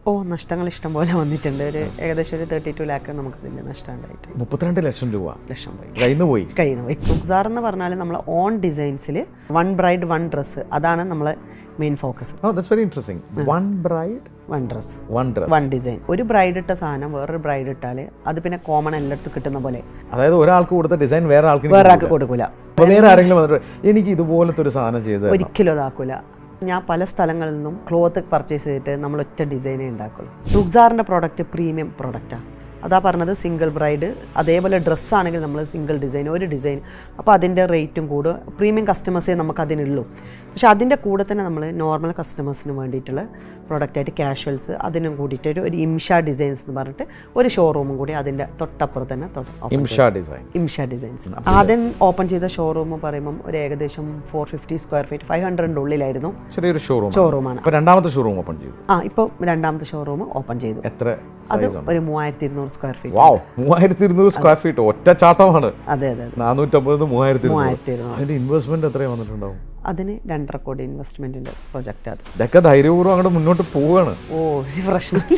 ഓ നഷ്ടങ്ങൾ ഇഷ്ടം പോലെ വന്നിട്ടുണ്ട് ഒരു ഏകദേശം ഒരു തേർട്ടി ടു ലാക്ക് നമുക്ക് ഇതിൻ്റെ നഷ്ടം ഉണ്ടായിട്ട് മുപ്പത്തിരണ്ട് ലക്ഷം രൂപ ലക്ഷം പോയി കയ്യിൽ നിന്ന് പോയി കയ്യിൽ നിന്ന് പോയി റുക്സാർ എന്ന് പറഞ്ഞാൽ നമ്മൾ ഓൺ ഡിസൈൻസിൽ വൺ ബ്രൈഡ് വൺ ഡ്രസ്സ് അതാണ് നമ്മളെ main focus oh that's very interesting one bride one dress one dress one design ഒരു ബ്രൈഡ് ഇട്ട സാധനം വേറൊരു ബ്രൈഡ് ഇട്ടാൽ അത് പിന്നെ കോമൺ എല്ലായിടത്തും കിട്ടുന്ന പോലെ അതായത് ഒരാൾക്ക് കൊടുത്ത ഡിസൈൻ വേറെ ആൾക്ക് ഇനി വേറെ ആൾക്ക് കൊടുക്കൂല അപ്പൊ വേറെ ആരെങ്കിലും വന്നിട്ട് എനിക്ക് ഇതുപോലത്തെ ഒരു സാധനം ചെയ്ത് തരണം." ഒരിക്കലും അതാക്കൂല ഞാൻ പല സ്ഥലങ്ങളിൽ നിന്നും ക്ലോത്ത് പർച്ചേസ് ചെയ്തിട്ട് നമ്മൾ ഒറ്റ ഡിസൈനേ ഉണ്ടാക്കുള്ളൂ റുക്സാറിൻ്റെ പ്രോഡക്റ്റ് പ്രീമിയം പ്രോഡക്റ്റാണ് അതാ പറഞ്ഞത് സിംഗിൾ ബ്രൈഡ് അതേപോലെ ഡ്രസ്സാണെങ്കിൽ നമ്മൾ സിംഗിൾ ഡിസൈൻ ഒരു ഡിസൈൻ അപ്പോൾ അതിൻ്റെ റേറ്റും കൂടും പ്രീമിയം കസ്റ്റമേഴ്സേ നമുക്ക് അതിനുള്ളൂ പക്ഷെ അതിൻ്റെ കൂടെ തന്നെ നമ്മൾ നോർമൽ കസ്റ്റമേഴ്സിന് വേണ്ടിയിട്ടുള്ള പ്രോഡക്റ്റായിട്ട് കാഷ്വൽസ് അതിനും കൂടിയിട്ട് ഒരു ഒരു ഇംഷ ഡിസൈൻസ് എന്ന് പറഞ്ഞിട്ട് ഒരു ഷോറൂമും കൂടി അതിൻ്റെ തൊട്ടപ്പുറത്ത് തന്നെ തൊട്ട് open Imsha design Imsha designs ആദ്യം ഓപ്പൺ ചെയ്ത ഷോറൂം പറയുമ്പം ഒരു ഏകദേശം four fifty square feet five ഹൺഡ്രഡിൻ്റെ ഉള്ളിലായിരുന്നു ചെറിയൊരു ഷോറൂം ഷോറൂമാണ് അപ്പൊ രണ്ടാമത്തെ ഷോറൂം ഓപ്പൺ ചെയ്തു ആ ഇപ്പോൾ രണ്ടാമത്തെ ഷോറൂം ഓപ്പൺ ചെയ്തു എത്ര അത് സൈസ് ഉണ്ട് ഒരു മൂവായിരത്തി ഇരുന്നൂറ് സ്ക്വയർ ഫീറ്റ് വാവ് മൂവായിരത്തി ഇരുന്നൂറ് സ്ക്വയർ ഫീറ്റ് ഒറ്റ ചാട്ടമാണ് അതെ അതെ അതെ നാനൂറ്റമ്പത് മൂവായിരത്തി ഇരുന്നൂറ് മൂവായിരത്തി ഇരുന്നൂറ് അതിന്റെ ഇൻവെസ്റ്റ്മെന്റ് എത്രയും വന്നിട്ടുണ്ടാവും അതിന് രണ്ടര കോടി ഇൻവെസ്റ്റ്മെൻറ്റിൻ്റെ പ്രൊജക്റ്റ് അത് ഇതൊക്കെ ധൈര്യപൂർവ്വം അങ്ങോട്ട് മുന്നോട്ട് പോവുകയാണ് ഓ ഒരു പ്രശ്നമില്ല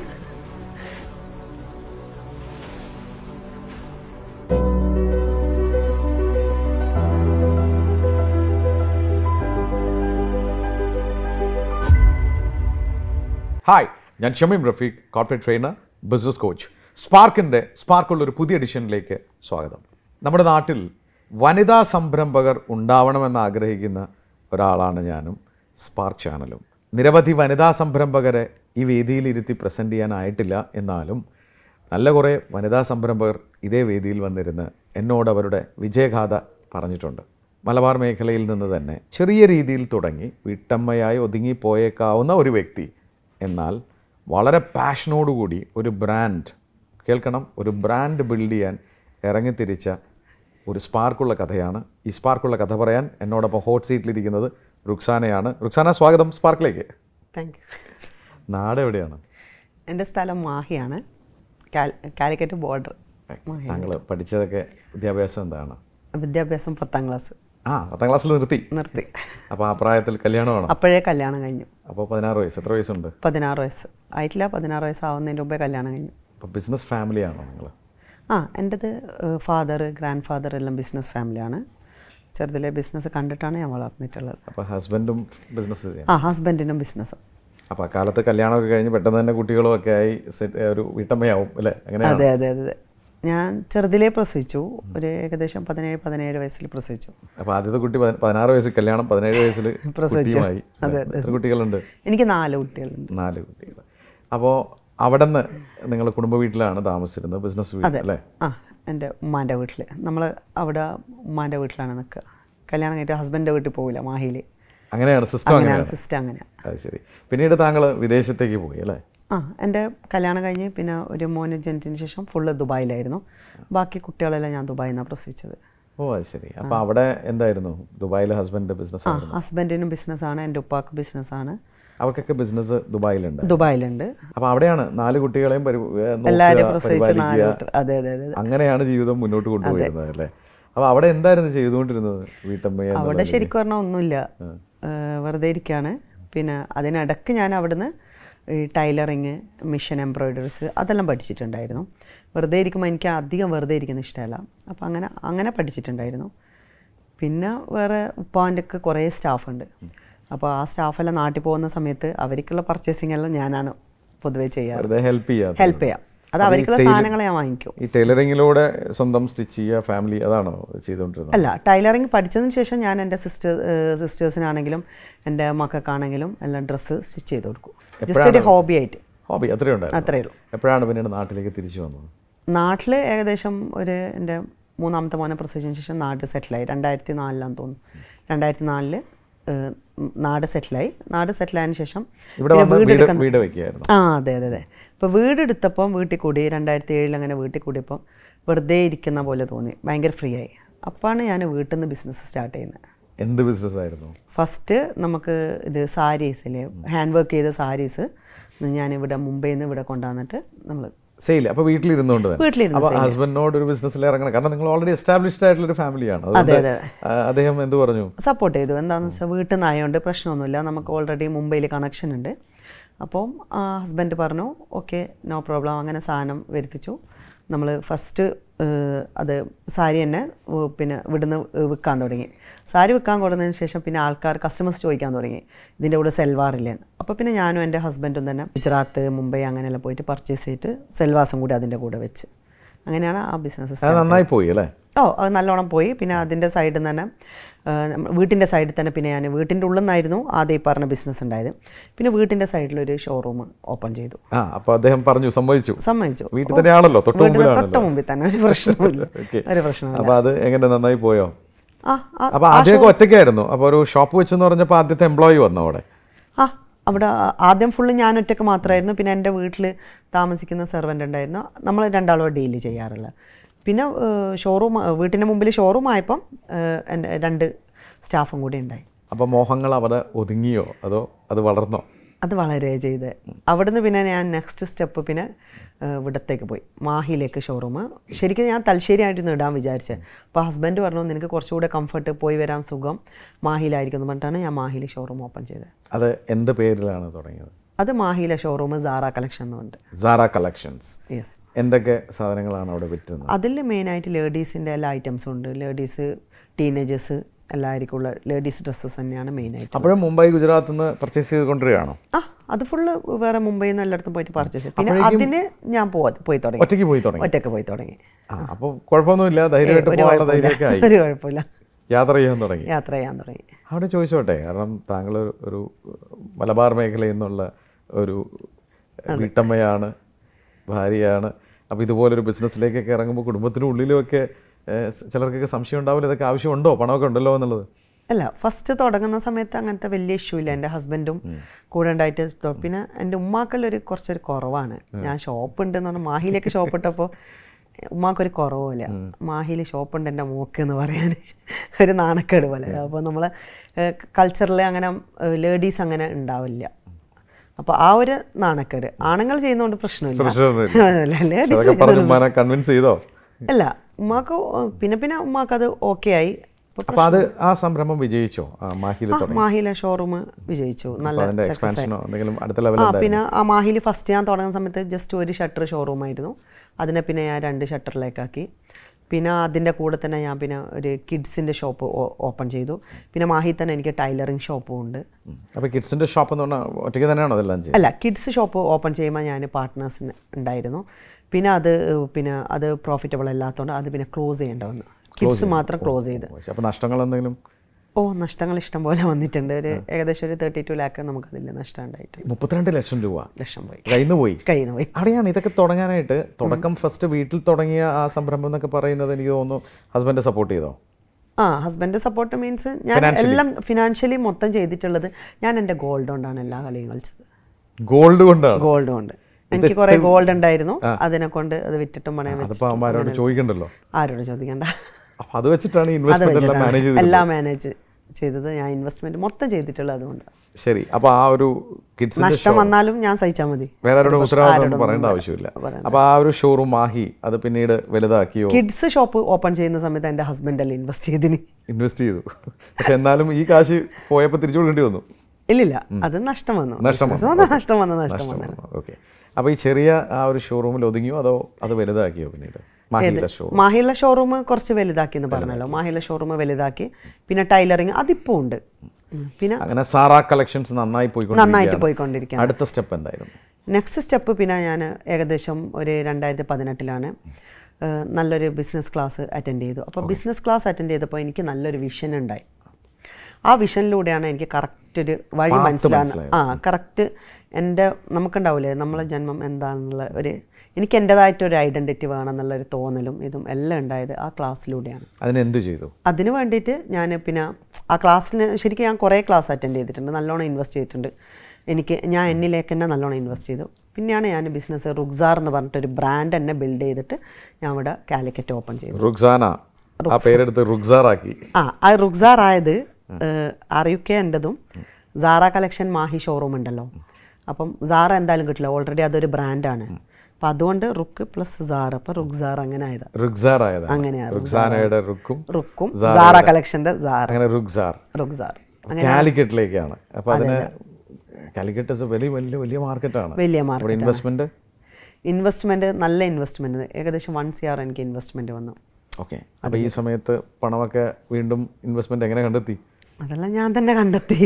ഹായ് ഞാൻ Shameem Rafeeq corporate trainer business coach സ്പാർക്കിൻ്റെ സ്പാർക്കുള്ള ഒരു പുതിയ എഡിഷനിലേക്ക് സ്വാഗതം നമ്മുടെ നാട്ടിൽ വനിതാ സംരംഭകർ ഉണ്ടാവണമെന്ന് ആഗ്രഹിക്കുന്ന ഒരാളാണ് ഞാനും സ്പാർക്ക് ചാനലും നിരവധി വനിതാ സംരംഭകരെ ഈ വേദിയിൽ ഇരുത്തി പ്രസൻറ്റ് ചെയ്യാനായിട്ടില്ല എന്നാലും നല്ല കുറേ വനിതാ സംരംഭകർ ഇതേ വേദിയിൽ വന്നിരുന്ന് എന്നോട് അവരുടെ വിജയഗാഥ പറഞ്ഞിട്ടുണ്ട് മലബാർ മേഖലയിൽ നിന്ന് തന്നെ ചെറിയ രീതിയിൽ തുടങ്ങി വീട്ടമ്മയായി ഒതുങ്ങിപ്പോയേക്കാവുന്ന ഒരു വ്യക്തി എന്നാൽ വളരെ പാഷനോടുകൂടി ഒരു ബ്രാൻഡ് കേൾക്കണം ഒരു ബ്രാൻഡ് ബിൽഡ് ചെയ്യാൻ ഇറങ്ങിത്തിരിച്ച ഒരു സ്പാർക്കുള്ള കഥയാണ് ഈ സ്പാർക്കുള്ള കഥ പറയാൻ എന്നോടൊപ്പം ഹോട്ട് സീറ്റിലിരിക്കുന്നത് റുക്സാനയാണ് റുക്സാന സ്വാഗതം സ്പാർക്കിലേക്ക് താങ്ക് യു നാട് എവിടെയാണ് എൻ്റെ സ്ഥലം മാഹിയാണ് കാൽ- കാലിക്കറ്റ് ബോർഡർ മാഹി താങ്കൾ പഠിച്ചതൊക്കെ വിദ്യാഭ്യാസം എന്താണ് വിദ്യാഭ്യാസം പത്താം ക്ലാസ് ആ പത്താം ക്ലാസ്സിൽ നിർത്തി നിർത്തി അപ്പോൾ ആ പ്രായത്തിൽ കല്യാണമാണോ അപ്പോഴേ കല്യാണം കഴിഞ്ഞു അപ്പോൾ പതിനാറ് വയസ്സ് എത്ര വയസ്സുണ്ട് പതിനാറ് വയസ്സ് ആയിട്ടില്ല പതിനാറ് വയസ്സാവുന്നതിന് മുമ്പേ കല്യാണം കഴിഞ്ഞു അപ്പോൾ ബിസിനസ് ഫാമിലിയാണോ നിങ്ങൾ ആ എൻ്റെത് ഫാദർ ഗ്രാൻഡ് ഫാദർ എല്ലാം ബിസിനസ് ഫാമിലിയാണ് ചെറുതിലെ ബിസിനസ് കണ്ടിട്ടാണ് ഞാൻ വളർന്നിട്ടുള്ളത് അപ്പോൾ ഹസ്ബൻഡും ബിസിനസ് ചെയ്യാം ആ ഹസ്ബൻഡിനും ബിസിനസ് അപ്പോൾ ആ കാലത്ത് കല്യാണമൊക്കെ കഴിഞ്ഞ് പെട്ടെന്ന് തന്നെ കുട്ടികളും ഒക്കെ ആയി സെറ്റ് ഒരു വീട്ടമ്മയാവും അല്ലേ അങ്ങനെയാണ് അതെ അതെ അതെ അതെ ഞാൻ ചെറുതിലേ പ്രസവിച്ചു ഒരു ഏകദേശം പതിനേഴ് പതിനേഴ് വയസ്സിൽ പ്രസവിച്ചു അപ്പോൾ ആദ്യത്തെ കുട്ടി പതി- പതിനാറ് വയസ്സിൽ കല്യാണം പതിനേഴ് വയസ്സിൽ പ്രസവിച്ചു. കുട്ടിയുമായി അതെ, എത്ര കുട്ടികളുണ്ട് എനിക്ക് നാല് കുട്ടികളുണ്ട് നാല് കുട്ടികൾ അപ്പോൾ അവിടെ നിന്ന് നിങ്ങൾ കുടുംബ വീട്ടിലാണ് താമസിച്ചിരുന്നത് ബിസിനസ് വീട്ടിൽ അല്ലേ ആ എൻ്റെ ഉമ്മാൻ്റെ വീട്ടിൽ നമ്മൾ അവിടെ ഉമ്മാൻ്റെ വീട്ടിലാണ് നിൽക്കുക കല്യാണം കഴിഞ്ഞിട്ട് ഹസ്ബൻഡിൻ്റെ വീട്ടിൽ പോകില്ല മാഹിയിൽ അങ്ങനെയാണ് സിസ്റ്റം അങ്ങനെയാണ് അങ്ങനെയാണ് സിസ്റ്റം അങ്ങനെയാണ് അത് ശരി പിന്നീട് താങ്കൾ വിദേശത്തേക്ക് പോയി അല്ലേ ആ എൻ്റെ കല്യാണം കഴിഞ്ഞ് പിന്നെ ഒരു മോന് ജനിച്ചതിന് ശേഷം ഫുള്ള് ദുബായിലായിരുന്നു ബാക്കി കുട്ടികളെല്ലാം ഞാൻ ദുബായിൽ നിന്നാണ് പ്രസവിച്ചത് ഓ അത് ശരി അപ്പോൾ അവിടെ എന്തായിരുന്നു ദുബായിലെ ഹസ്ബൻഡിൻ്റെ ബിസിനസ് ആ ഹസ്ബൻഡിനും ബിസിനസ്സാണ് എൻ്റെ ഉപ്പാക്ക് ബിസിനസ്സാണ് അവർക്കൊക്കെ ബിസിനസ് ദുബായിലുണ്ട് ദുബായിലുണ്ട് അപ്പോൾ അവിടെയാണ് നാല് കുട്ടികളെയും പരി- ഏ, നോക്കുക, എല്ലാവരും പ്രസവിച്ച് നാല് പരിപാലിക്കുക കുട്ടി- അതെ അതെ അതെ അങ്ങനെയാണ് ജീവിതം മുന്നോട്ട് കൊണ്ടുപോയിരുന്നത് അല്ലേ അപ്പോൾ അവിടെ എന്തായിരുന്നു ചെയ്തുകൊണ്ടിരുന്നത് വീട്ടമ്മയെ എന്നുള്ള അവിടെ ശരിക്കും പറഞ്ഞാൽ ഒന്നുമില്ല ഏഹ് വെറുതെ ഇരിക്കുകയാണ് പിന്നെ അതിനിടയ്ക്ക് ഞാൻ അവിടുന്ന് ഈ ടൈലറിങ് മിഷൻ എംബ്രോയിഡറീസ് അതെല്ലാം പഠിച്ചിട്ടുണ്ടായിരുന്നു വെറുതെ ഇരിക്കുമ്പോൾ എനിക്ക് അധികം വെറുതെ ഇരിക്കുന്ന ഇഷ്ടമല്ല അപ്പോൾ അങ്ങനെ അങ്ങനെ പഠിച്ചിട്ടുണ്ടായിരുന്നു പിന്നെ വേറെ ഉപ്പാൻ്റെ ഒക്കെ കുറേ സ്റ്റാഫുണ്ട് അപ്പോൾ ആ സ്റ്റാഫെല്ലാം നാട്ടിൽ പോകുന്ന സമയത്ത് അവർക്കുള്ള പർച്ചേസിംഗ് എല്ലാം ഞാനാണ് പൊതുവേ ചെയ്യാറ് വെറുതെ ഹെൽപ്പ് ചെയ്യാം ഹെൽപ്പ് ചെയ്യാം അത് അവർക്കുള്ള സാധനങ്ങൾ ഞാൻ വാങ്ങിക്കും ഈ ടൈലറിങ്ങിലൂടെ സ്വന്തം സ്റ്റിച്ച് ചെയ്യുക ഫാമിലി അതാണോ ചെയ്തുകൊണ്ടിരുന്നത് അല്ല ടൈലറിങ് പഠിച്ചതിന് ശേഷം ഞാൻ എൻ്റെ സിസ്റ്റർ സിസ്റ്റേഴ്സിനാണെങ്കിലും എൻ്റെ മക്കൾക്കാണെങ്കിലും എല്ലാം ഡ്രസ്സ് സ്റ്റിച്ച് ചെയ്ത് കൊടുക്കും ജസ്റ്റ് ഒരു ഹോബി ആയിട്ട് ഹോബി അത്രയും ഉണ്ടായിരുന്നു അത്രയേ ഉള്ളൂ എപ്പോഴാണ് പിന്നീട് നാട്ടിലേക്ക് തിരിച്ചു വന്നത് നാട്ടിൽ ഏകദേശം ഒരു എൻ്റെ മൂന്നാമത്തെ മോനെ പ്രസവിച്ചതിന് ശേഷം നാട് സെറ്റിലായി രണ്ടായിരത്തി നാലിലാന്ന് തോന്നുന്നു രണ്ടായിരത്തി നാലില് നാട് സെറ്റിലായി നാട് സെറ്റിലായതിനു ശേഷം ഇവിടെ പിന്നെ വന്ന് വീട് വീടെടുക്കുന്ന- വീട് വെക്കുകയായിരുന്നു ആ അതെ അതെ അതെ ഇപ്പോൾ വീടെടുത്തപ്പം വീട്ടിൽ കൂടി രണ്ടായിരത്തി ഏഴിൽ അങ്ങനെ വീട്ടിൽ കൂടിയപ്പം വെറുതെ ഇരിക്കുന്ന പോലെ തോന്നി ഭയങ്കര ഫ്രീ ആയി അപ്പോഴാണ് ഞാൻ വീട്ടിൽ നിന്ന് ബിസിനസ് സ്റ്റാർട്ട് ചെയ്യുന്നത് എന്ത് ബിസിനസ് ആയിരുന്നു ഫസ്റ്റ് നമുക്ക് ഇത് സാരീസിൽ ഹാൻഡ് വർക്ക് ചെയ്ത സാരീസ് ഞാനിവിടെ മുംബൈയിൽ നിന്ന് ഇവിടെ കൊണ്ടുവന്നിട്ട് നമ്മൾ സെയിൽ അപ്പോൾ വീട്ടിലിരുന്നുകൊണ്ട് തന്നെ വീട്ടിലിരുന്ന് അപ്പോൾ ഹസ്ബൻഡിനോട് ഒരു ബിസിനസ്സിൽ ഇറങ്ങണം കാരണം നിങ്ങൾ ഓൾറെഡി എസ്റ്റാബ്ലിഷ്ഡ് ആയിട്ടുള്ള ഒരു ഫാമിലിയാണ് അതുകൊണ്ട് അതെ. ആ, അദ്ദേഹം എന്ത് പറഞ്ഞു സപ്പോർട്ട് ചെയ്തു എന്താണെന്ന് വെച്ചാൽ വീട്ടിൽ നിന്നായതുകൊണ്ട് പ്രശ്നമൊന്നുമില്ല നമുക്ക് ഓൾറെഡി മുംബൈയിൽ കണക്ഷൻ ഉണ്ട് അപ്പം ഹസ്ബൻഡ് പറഞ്ഞു ഓക്കെ നോ പ്രോബ്ലം അങ്ങനെ സാധനം വരുത്തിച്ചു നമ്മൾ ഫസ്റ്റ് അത് സാരി തന്നെ ഏഹ്, പിന്നെ ഇവിടുന്ന് വിൽക്കാൻ തുടങ്ങി സാരി വിൽക്കാൻ കൊടുത്തതിന് ശേഷം പിന്നെ ആൾക്കാർ കസ്റ്റമേഴ്സ് ചോദിക്കാൻ തുടങ്ങി ഇതിൻ്റെ കൂടെ സെൽവാറില്ലേന്ന് അപ്പോൾ പിന്നെ ഞാനും എൻ്റെ ഹസ്ബൻഡും തന്നെ ഗുജറാത്ത് മുംബൈ അങ്ങനെയെല്ലാം പോയിട്ട് പർച്ചേസ് ചെയ്തിട്ട് സെൽവാസും കൂടി അതിൻ്റെ കൂടെ വെച്ച് അങ്ങനെയാണ് ആ ബിസിനസ് അത് നന്നായി പോയി അല്ലേ ഓ അത് നല്ലോണം പോയി പിന്നെ അതിൻ്റെ സൈഡിൽ നിന്ന് തന്നെ ആ, നമ്മ- വീട്ടിൻ്റെ സൈഡിൽ തന്നെ പിന്നെ ഞാൻ വീട്ടിൻ്റെ ഉള്ളിൽ നിന്നായിരുന്നു ആദ്യം ഈ പറഞ്ഞ ബിസിനസ് ഉണ്ടായത് പിന്നെ വീട്ടിൻ്റെ സൈഡിലൊരു ഷോറൂം ഓപ്പൺ ചെയ്തു ആ അപ്പൊ അദ്ദേഹം പറഞ്ഞു സമ്മതിച്ചു സമ്മതിച്ചു വീട്ടിൽ തന്നെയാണല്ലോ തൊട്ട് വീട്ടിൽ തൊട്ട് മുമ്പിലാണല്ലോ മുമ്പിൽ തന്നെ ഒരു പ്രശ്നമില്ല ഓക്കെ ഒരു പ്രശ്നമില്ല അപ്പൊ അത് എങ്ങനെ നന്നായി പോയോ ആ ആ, അപ്പൊ ആദ്യമൊക്കെ ഒറ്റയ്ക്കായിരുന്നു അപ്പൊ ഒരു ഷോപ്പ് വെച്ചെന്ന് പറഞ്ഞപ്പോ ആദ്യത്തെ എംപ്ലോയി വന്നു അവിടെ ആ അവിടെ ആദ്യം ഫുള്ള് ഞാൻ ഒറ്റയ്ക്ക് മാത്രമായിരുന്നു പിന്നെ എൻ്റെ വീട്ടിൽ താമസിക്കുന്ന സെർവൻ്റ് ഉണ്ടായിരുന്നു നമ്മൾ രണ്ടാളും ഡീല് ചെയ്യാറുള്ളത് പിന്നെ ഷോറൂം വീട്ടിൻ്റെ മുമ്പിൽ ഷോറൂം ആയപ്പം ഏഹ്, എൻ്റെ രണ്ട് സ്റ്റാഫും കൂടി ഉണ്ടായി അപ്പൊ മോഹങ്ങൾ അവിടെ ഒതുങ്ങിയോ അതോ അത് വളർന്നോ അത് വളരെ ചെയ്ത് അവിടുന്ന് പിന്നെ ഞാൻ നെക്സ്റ്റ് സ്റ്റെപ്പ് പിന്നെ ഏഹ്, ഇവിടത്തേക്ക് പോയി മാഹിയിലേക്ക് ഷോറൂം ശരിക്കും ഞാൻ തലശ്ശേരി ആയിരുന്നു ഇടാൻ വിചാരിച്ചത് അപ്പോൾ ഹസ്ബൻഡ് പറഞ്ഞു നിനക്ക് കുറച്ചുകൂടെ കംഫർട്ട് പോയി വരാൻ സുഖം മാഹിയിലായിരിക്കും എന്ന് പറഞ്ഞിട്ടാണ് ഞാൻ മാഹിയിൽ ഷോറൂം ഓപ്പൺ ചെയ്തത് അത് എന്ത് പേരിലാണ് തുടങ്ങിയത് അത് മാഹിയിലെ ഷോറൂം സാറ കളക്ഷൻ എന്ന് പറഞ്ഞിട്ട് സാറ കളക്ഷൻസ് യെസ് എന്തൊക്കെ സാധനങ്ങളാണ് അവിടെ വിറ്റുന്നത് അതിൽ മെയിനായിട്ട് ലേഡീസിൻ്റെ എല്ലാ ഐറ്റംസും ഉണ്ട് ലേഡീസ് ടീനേജേഴ്സ് എല്ലാവർക്കും ഉള്ള ലേഡീസ് ഡ്രസ്സസ് തന്നെയാണ് മെയിനായിട്ട് അപ്പോഴും മുംബൈ ഗുജറാത്തിൽ നിന്ന് പർച്ചേസ് ചെയ്ത് കൊണ്ടുവരികയാണോ ആ അത് ഫുള്ള് വേറെ മുംബൈയിൽ നിന്ന് എല്ലായിടത്തും പോയിട്ട് പർച്ചേസ് ചെയ്യും പിന്നെ അതിന് ഞാൻ പോവാ പോയി തുടങ്ങി ഒറ്റയ്ക്ക് പോയി തുടങ്ങി ഒറ്റയ്ക്ക് പോയി തുടങ്ങി ആ അപ്പോൾ കുഴപ്പമൊന്നുമില്ല ധൈര്യമായിട്ട് ഒരു പോകാനുള്ള കുഴപ്പമില്ല ധൈര്യമൊക്കെ ആയി ഒരു കുഴപ്പമില്ല യാത്ര ചെയ്യാൻ തുടങ്ങി യാത്ര ചെയ്യാൻ തുടങ്ങി അവിടെ ചോദിച്ചോട്ടെ കാരണം താങ്കൾ ഒരു- ഒരു മലബാർ മേഖലയിൽ നിന്നുള്ള ഒരു വീട്ടമ്മയാണ് ഭാര്യയാണ് അപ്പോൾ ഇതുപോലൊരു ബിസിനസ്സിലേക്കൊക്കെ ഇറങ്ങുമ്പോൾ കുടുംബത്തിനുള്ളിലുമൊക്കെ ഏഹ്, ചിലർക്കൊക്കെ സംശയം ഉണ്ടാവില്ല ഇതൊക്കെ ആവശ്യമുണ്ടോ പണമൊക്കെ ഉണ്ടല്ലോ എന്നുള്ളത് അല്ല ഫസ്റ്റ് തുടങ്ങുന്ന സമയത്ത് അങ്ങനത്തെ വലിയ ഇഷ്യൂ ഇല്ല എൻ്റെ ഹസ്ബൻഡും കൂടെ ഉണ്ടായിട്ട് തൊ- പിന്നെ എൻ്റെ ഉമ്മാക്കല്ലൊരു കുറച്ചൊരു കുറവാണ് ഞാൻ ഷോപ്പ് ഉണ്ടെന്ന് പറഞ്ഞാൽ മാഹിയിലേക്ക് ഷോപ്പ് ഇട്ടപ്പോൾ ഉമ്മാക്കൊരു കുറവുമില്ല മാഹിയിൽ ഷോപ്പ് ഉണ്ട് എൻ്റെ മോക്ക് എന്ന് പറയാൻ ഒരു നാണക്കേട് പോലെ അപ്പോൾ നമ്മൾ കൾച്ചറിൽ അങ്ങനെ ലേഡീസ് അങ്ങനെ ഉണ്ടാവില്ല അപ്പോൾ ആ ഒരു നാണക്കേട് ആണുങ്ങൾ ചെയ്യുന്നതുകൊണ്ട് പ്രശ്നമില്ല പ്രശ്നമൊന്നുമില്ല അല്ല, ladies പക്ഷെ അതൊക്കെ പറഞ്ഞ് ഉമ്മാനെ കൺവിൻസ് ചെയ്തോ അല്ല ഉമ്മാക്ക് പിന്നെ പിന്നെ ഉമ്മാക്ക് അത് ഓക്കെ ആയി അപ്പോൾ അപ്പോൾ അത് ആ സംരംഭം വിജയിച്ചോ ആ മാഹിയിൽ ആ, തുടങ്ങി മാഹിയിലെ ഷോറൂം വിജയിച്ചു നല്ല അതിന്റെ സക്സസ് ആയി എക്സ്പാൻഷനോ എന്തെങ്കിലും അടുത്ത ലെവൽ ആ പിന്നെ ആ മാഹിയിൽ ഫസ്റ്റ് ഞാൻ തുടങ്ങുന്ന സമയത്ത് ജസ്റ്റ് ഒരു ഷട്ടർ ഷോറൂം ആയിരുന്നു അതിനെ പിന്നെ ഞാൻ രണ്ട് ഷട്ടറിലേക്കാക്കി പിന്നെ അതിൻ്റെ കൂടെ തന്നെ ഞാൻ പിന്നെ ഒരു കിഡ്സിൻ്റെ ഷോപ്പ് ഓപ്പൺ ചെയ്തു പിന്നെ മാഹി തന്നെ എനിക്ക് ടൈലറിങ് ഷോപ്പും ഉണ്ട് അപ്പോൾ കിഡ്സിന്റെ ഷോപ്പ് എന്ന് പറഞ്ഞാൽ ഒറ്റയ്ക്ക് തന്നെയാണോ അതെല്ലാം ചെയ്യുന്നത് അല്ല കിഡ്സ് ഷോപ്പ് ഓപ്പൺ ചെയ്യുമ്പോൾ ഞാൻ പാർട്ട്നേഴ്സിന് ഉണ്ടായിരുന്നു പിന്നെ അത് പിന്നെ അത് പ്രോഫിറ്റബിൾ അല്ലാത്തതുകൊണ്ട് അത് പിന്നെ ക്ലോസ് ചെയ്യേണ്ട വന്നു കിഡ്സ് മാത്രം ക്ലോസ് ചെയ്ത് അപ്പോൾ നഷ്ടങ്ങൾ എന്തെങ്കിലും ഓ നഷ്ടങ്ങൾ ഇഷ്ടം പോലെ വന്നിട്ടുണ്ട് ഒരു ഏകദേശം ഒരു തേർട്ടി ടു ലാക്ക് നമുക്കതിൽ നഷ്ടം ഉണ്ടായിട്ട് മുപ്പത്തിരണ്ട് ലക്ഷം രൂപ ലക്ഷം പോയി കയ്യിൽ നിന്ന് പോയി കയ്യിൽ നിന്ന് പോയി അവിടെയാണ് ഇതൊക്കെ തുടങ്ങാനായിട്ട് തുടക്കം ഫസ്റ്റ് വീട്ടിൽ തുടങ്ങിയ ആ സംരംഭം എന്നൊക്കെ പറയുന്നത് എനിക്ക് തോന്നുന്നു ഹസ്ബൻഡ് സപ്പോർട്ട് ചെയ്തോ ആ ഹസ്ബൻഡ് സപ്പോർട്ട് മീൻസ് ഞാൻ എല്ലാം ഫിനാൻഷ്യലി മൊത്തം ചെയ്തിട്ടുള്ളത് ഞാൻ എൻ്റെ ഗോൾഡ് കൊണ്ടാണ് എല്ലാ കളിയും കളിച്ചത് ഗോൾഡ് കൊണ്ടാണ് ഗോൾഡ് കൊണ്ട് എനിക്ക് കുറേ ഗോൾഡ് ഉണ്ടായിരുന്നു അതിനെ കൊണ്ട് അത് വിറ്റിട്ടും പണയം വെച്ച് അതിപ്പോൾ അമ്മമാരോട് ചോദിക്കണ്ടല്ലോ ആരോട് ചോദിക്കണ്ട അപ്പോൾ അത് വെച്ചിട്ടാണ് ഈ അത് ഇൻവെസ്റ്റ്മെന്റ് എല്ലാം വെച്ചിട്ടാണ് മാനേജ് ചെയ്തത് എല്ലാം മാനേജ് ചെയ്തത് ഞാൻ ഇൻവെസ്റ്റ്മെന്റ് മൊത്തം ചെയ്തിട്ടുള്ളത് അതുകൊണ്ട് ശരി അപ്പോൾ ആ ഒരു കിഡ്സിന്റെ നഷ്ടം വന്നാലും ഞാൻ സഹിച്ചാൽ മതി വേറെ ആരോടും ഉത്തരവാദിത്വം ആരോടും പറയേണ്ട ആവശ്യമില്ല അപ്പോൾ ആ ഒരു ഷോറൂം മാഹി അത് പിന്നീട് വലുതാക്കിയോ കിഡ്സ് ഷോപ്പ് ഓപ്പൺ ചെയ്യുന്ന സമയത്ത് എൻ്റെ ഹസ്ബൻഡല്ലേ ഇൻവെസ്റ്റ് ചെയ്തിന് ഇൻവെസ്റ്റ് ചെയ്തു പക്ഷെ എന്നാലും ഈ കാശ് പോയപ്പോൾ തിരിച്ചു കൊടുക്കേണ്ടി വന്നു ഇല്ലില്ല അത് നഷ്ടം വന്നു നഷ്ടം Business വന്നു, നഷ്ടം വന്നു നഷ്ടം വന്നു ഓക്കെ അപ്പോൾ ഈ ചെറിയ ആ ഒരു ഷോറൂമിൽ ഒതുങ്ങിയോ അതോ അത് വലുതാക്കിയോ പിന്നീട് മാഹിയിലെ ഷോറൂം മാഹിയിലെ ഷോറൂം കുറച്ച് വലുതാക്കി എന്ന് പറഞ്ഞല്ലോ മാഹിയിലെ ഷോറൂം വലുതാക്കി പിന്നെ ടൈലറിങ് അതിപ്പോൾ ഉണ്ട് ഉം. പിന്നെ അങ്ങനെ സാറ കളക്ഷൻസ് നന്നായി നന്നായിട്ട് പോയിക്കൊണ്ടിരിക്കുകയാണ് പോയിക്കൊണ്ടിരിക്കുകയാണ് അടുത്ത സ്റ്റെപ്പ് എന്തായിരുന്നു നെക്സ്റ്റ് സ്റ്റെപ്പ് പിന്നെ ഞാൻ ഏകദേശം ഒരു രണ്ടായിരത്തി പതിനെട്ടിലാണ് നല്ലൊരു ബിസിനസ് ക്ലാസ് അറ്റൻഡ് ചെയ്തു അപ്പോൾ ബിസിനസ് ക്ലാസ് അറ്റൻഡ് ചെയ്തപ്പോൾ എനിക്ക് നല്ലൊരു വിഷൻ ഉണ്ടായി ആ വിഷനിലൂടെയാണ് എനിക്ക് കറക്റ്റ് ഒരു വഴി മനസ്സിലാകുന്നത് ആ കറക്റ്റ് എൻ്റെ നമുക്കുണ്ടാവില്ലേ നമ്മളെ ജന്മം എന്താണെന്നുള്ള ഒരു എനിക്ക് എൻ്റെതായിട്ടൊരു ഐഡൻറ്റിറ്റി വേണം എന്നുള്ളൊരു തോന്നലും ഇതും എല്ലാം ഉണ്ടായത് ആ ക്ലാസ്സിലൂടെയാണ് അതിന് എന്ത് ചെയ്തു അതിന് വേണ്ടിയിട്ട് ഞാൻ പിന്നെ ആ ക്ലാസ്സിന് ശരിക്കും ഞാൻ കുറേ ക്ലാസ് അറ്റൻഡ് ചെയ്തിട്ടുണ്ട് നല്ലോണം ഇൻവെസ്റ്റ് ചെയ്തിട്ടുണ്ട് എനിക്ക് ഞാൻ എന്നിലേക്ക് തന്നെ നല്ലോണം ഇൻവെസ്റ്റ് ചെയ്തു പിന്നെയാണ് ഞാൻ ബിസിനസ് റുക്സാർ എന്ന് പറഞ്ഞിട്ടൊരു ബ്രാൻഡ് തന്നെ ബിൽഡ് ചെയ്തിട്ട് ഞാൻ ഇവിടെ കാലിക്കറ്റ് ഓപ്പൺ ചെയ്തു റുക്സാന ആ പേരെടുത്ത് റുക്സാർ ആക്കി ആ ആ റുക്സാർ ആയത് ആർ യു കെ എൻ്റെതും സാറ കളക്ഷൻ മാഹി ഷോറൂം ഉണ്ടല്ലോ അപ്പം സാറ എന്തായാലും കിട്ടില്ല ഓൾറെഡി അതൊരു ബ്രാൻഡാണ് അപ്പം അതുകൊണ്ട് റുക്ക് പ്ലസ് സാർ അപ്പം റുക്സാർ അങ്ങനെ ആയതാണ് റുക്സാർ ആയത് അങ്ങനെയാണ് റുക്സാനയുടെ റുക്കും റുക്കും സാറ കളക്ഷൻ്റെ സാർ അങ്ങനെ റുക്സാർ റുക്സാർ കാലിക്കറ്റിലേക്കാണ് അപ്പൊ അതിന് കാലിക്കറ്റ് ഇസ് വലിയ വലിയ വലിയ മാർക്കറ്റാണ് വലിയ അവിടെ മാർക്കറ്റ് ഇൻവെസ്റ്റ്മെന്റ് ഇൻവെസ്റ്റ്മെൻറ്റ് നല്ല ഇൻവെസ്റ്റ്മെൻറ്റ് ഏകദേശം വൺ സി ആർ എനിക്ക് ഇൻവെസ്റ്റ്മെൻറ്റ് വന്നു ഓക്കെ അപ്പോൾ ഈ സമയത്ത് പണമൊക്കെ വീണ്ടും ഇൻവെസ്റ്റ്മെന്റ് എങ്ങനെ കണ്ടെത്തി അതെല്ലാം ഞാൻ തന്നെ കണ്ടെത്തി